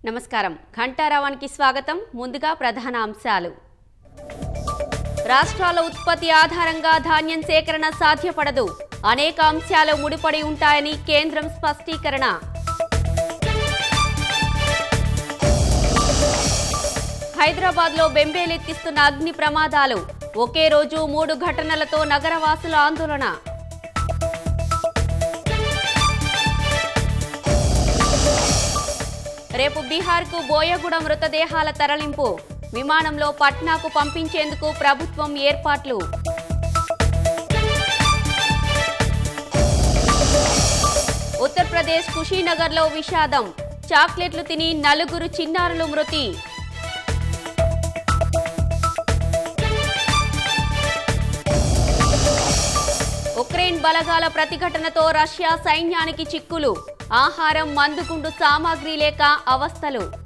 నమస్కారం ఘంటారావానికి స్వాగతం ముందుగా ప్రధాన అంశాలు రాష్ట్రాల ఉత్పత్తి ఆధారంగా ధాన్యం సేకరణ సాధ్యపడదు అనేక అంశాలు ముడిపడి ఉంటాయని కేంద్రం స్పష్టీకరణ హైదరాబాద్లో బెంబేలెత్తిస్తున్న అగ్ని ప్రమాదాలు ఒకే రోజు మూడు ఘటనలతో నగరవాసుల ఆందోళన రేపు బీహార్కు బోయగూడ మృతదేహాల తరలింపు విమానంలో పట్నాకు పంపించేందుకు ప్రభుత్వం ఏర్పాట్లు ఉత్తరప్రదేశ్ కుషీనగర్లో విషాదం చాక్లెట్లు తిని నలుగురు చిన్నారులు మృతి ఉక్రెయిన్ బలగాల ప్రతిఘటనతో రష్యా సైన్యానికి చిక్కులు ఆహారం మందుగుండు సామాగ్రి లేక అవస్థలు